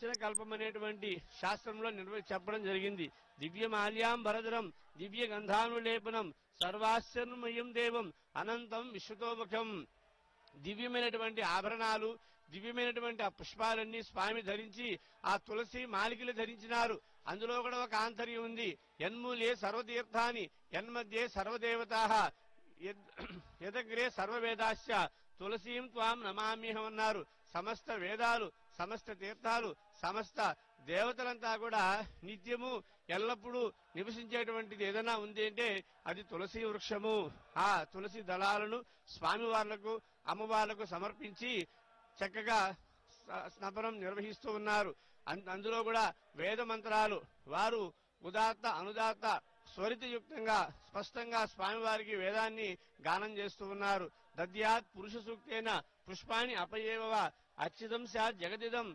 అర్చన కల్పం అనేటువంటి శాస్త్రంలో నిర్వ చెప్పడం జరిగింది దివ్య మాల్యాం భరధరం దివ్య గంధానులేపనం సర్వాశ్చర్మయం దేవం అనంతం విశ్వతోముఖం దివ్యమైనటువంటి ఆభరణాలు దివ్యమైనటువంటి ఆ పుష్పాలన్నీ స్వామి ధరించి ఆ తులసి మాలికలు ధరించినారు అందులో కూడా ఒక ఆంతర్యం ఉంది యన్మూలే సర్వతీర్థాని యన్మధ్యే సర్వదేవతా యదగ్రే సర్వవేదాశ్చ తులసీం త్వాం నమామ్యహం అన్నారు సమస్త వేదాలు సమస్త తీర్థాలు సమస్త దేవతలంతా కూడా నిత్యము ఎల్లప్పుడూ నివసించేటువంటిది ఏదైనా ఉంది అంటే అది తులసి వృక్షము ఆ తులసి దళాలను స్వామివార్లకు అమ్మవార్లకు సమర్పించి చక్కగా స- స్నపనం నిర్వహిస్తూ ఉన్నారు అన్- అందులో కూడా వేద మంత్రాలు వారు ఉదాత్త అనుదాత్త స్వరితయుక్తంగా స్పష్టంగా స్వామివారికి వేదాన్ని గానం చేస్తూ ఉన్నారు దద్యాత్ పురుష సూక్తేన పుష్పాన్ని అపయేవ అచ్యుతం స్యాత్ జగదిదం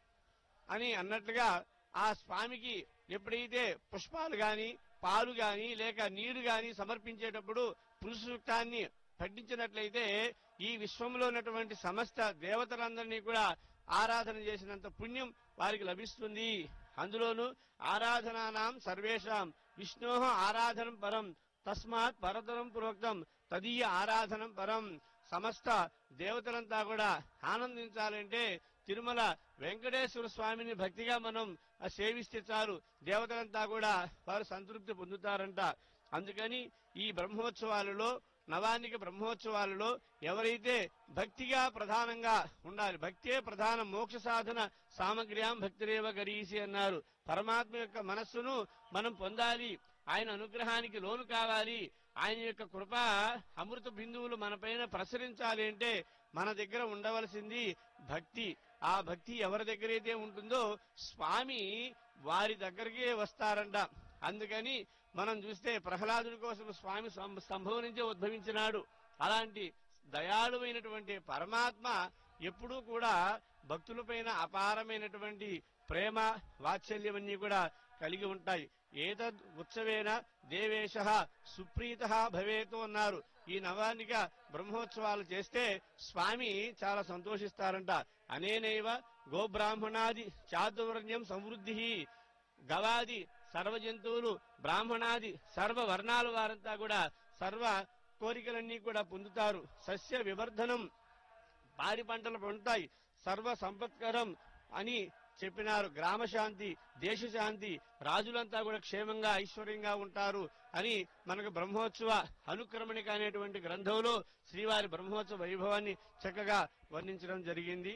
అని అన్నట్లుగా ఆ స్వామికి ఎప్పుడైతే పుష్పాలు గాని పాలు గాని లేక నీరు గాని సమర్పించేటప్పుడు పురుష సూక్తాన్ని పఠించినట్లయితే ఈ విశ్వంలో ఉన్నటువంటి సమస్త దేవతలందరినీ కూడా ఆరాధన చేసినంత పుణ్యం వారికి లభిస్తుంది అందులోను ఆరాధనానాం సర్వేషాం విష్ణో ఆరాధనం పరం తస్మాత్ పరతరం ప్రోక్తం తదీయ ఆరాధనం పరం సమస్త దేవతలంతా కూడా ఆనందించాలంటే తిరుమల వెంకటేశ్వర స్వామిని భక్తిగా మనం ఆ సేవిస్తే చాలు దేవతలంతా కూడా వారు సంతృప్తి పొందుతారంట అందుకని ఈ బ్రహ్మోత్సవాలలో నవాన్నిక బ్రహ్మోత్సవాలలో ఎవరైతే భక్తిగా ప్రధానంగా ఉండాలి భక్తే ప్రధాన మోక్ష సాధన సామగ్ర్యాం భక్తిరేవ గరీసి అన్నారు పరమాత్మ యొక్క మనస్సును మనం పొందాలి ఆయన అనుగ్రహానికి లోను కావాలి ఆయన యొక్క కృప అమృత బిందువులు మన పైన ప్రసరించాలి అంటే మన దగ్గర ఉండవలసింది భక్తి ఆ భక్తి ఎవరి దగ్గరైతే ఉంటుందో స్వామి వారి దగ్గరికే వస్తారంట అందుకని మనం చూస్తే ప్రహ్లాదుని కోసం స్వామి సం- సంభవం నుంచే ఉద్భవించినాడు అలాంటి దయాళువైనటువంటి పరమాత్మ ఎప్పుడూ కూడా భక్తులపైన అపారమైనటువంటి ప్రేమ వాత్సల్యమన్నీ కూడా కలిగి ఉంటాయి ఏతద్ ఉత్సవేన దేవేశ సుప్రీత భవేతు అన్నారు ఈ నవానిక బ్రహ్మోత్సవాలు చేస్తే స్వామి చాలా సంతోషిస్తారంట అనేనైవ గోబ్రాహ్మణాది చాతుర్వర్ణ్యం సమృద్ధి గవాది సర్వ జంతువులు బ్రాహ్మణాది సర్వ వర్ణాల వారంతా కూడా సర్వ కోరికలన్నీ కూడా పొందుతారు సస్య వివర్ధనం పాడి పంటలు పండుతాయి సర్వ సంపత్కరం అని చెప్పినారు గ్రామ శాంతి దేశ శాంతి రాజులంతా కూడా క్షేమంగా ఐశ్వర్యంగా ఉంటారు అని మనకు బ్రహ్మోత్సవ అనుక్రమణిక అనేటువంటి గ్రంథంలో శ్రీవారి బ్రహ్మోత్సవ వైభవాన్ని చక్కగా వర్ణించడం జరిగింది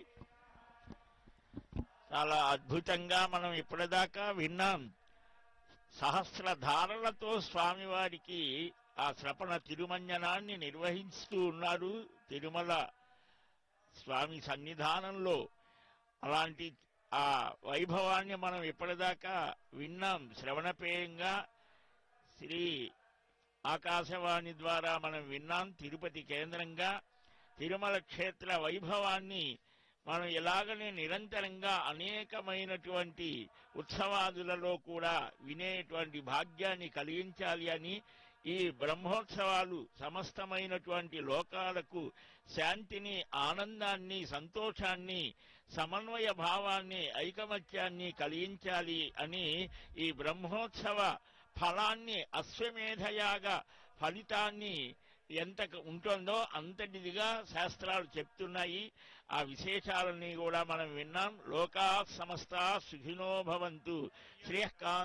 చాలా అద్భుతంగా మనం ఇప్పటిదాకా విన్నాం సహస్రధారలతో స్వామివారికి ఆ శ్రపణ తిరుమంజనాన్ని నిర్వహిస్తూ ఉన్నారు తిరుమల స్వామి సన్నిధానంలో అలాంటి ఆ వైభవాన్ని మనం ఇప్పటిదాకా విన్నాం శ్రవణపేయంగా శ్రీ ఆకాశవాణి ద్వారా మనం విన్నాం తిరుపతి కేంద్రంగా తిరుమల క్షేత్ర వైభవాన్ని మనం ఎలాగనే నిరంతరంగా అనేకమైనటువంటి ఉత్సవాదులలో కూడా వినేటువంటి భాగ్యాన్ని కలిగించాలి అని ఈ బ్రహ్మోత్సవాలు సమస్తమైనటువంటి లోకాలకు శాంతిని ఆనందాన్ని సంతోషాన్ని సమన్వయ భావాన్ని ఐకమత్యాన్ని కలిగించాలి అని ఈ బ్రహ్మోత్సవ ఫలాన్ని అశ్వమేధయాగ ఫలితాన్ని ఎంత ఉంటుందో అంతటిదిగా శాస్త్రాలు చెప్తున్నాయి ఆ విశేషాలని కూడా మనం విన్నాం లోకా సమస్త సుఖినో భవంతు శ్రేయకాంత్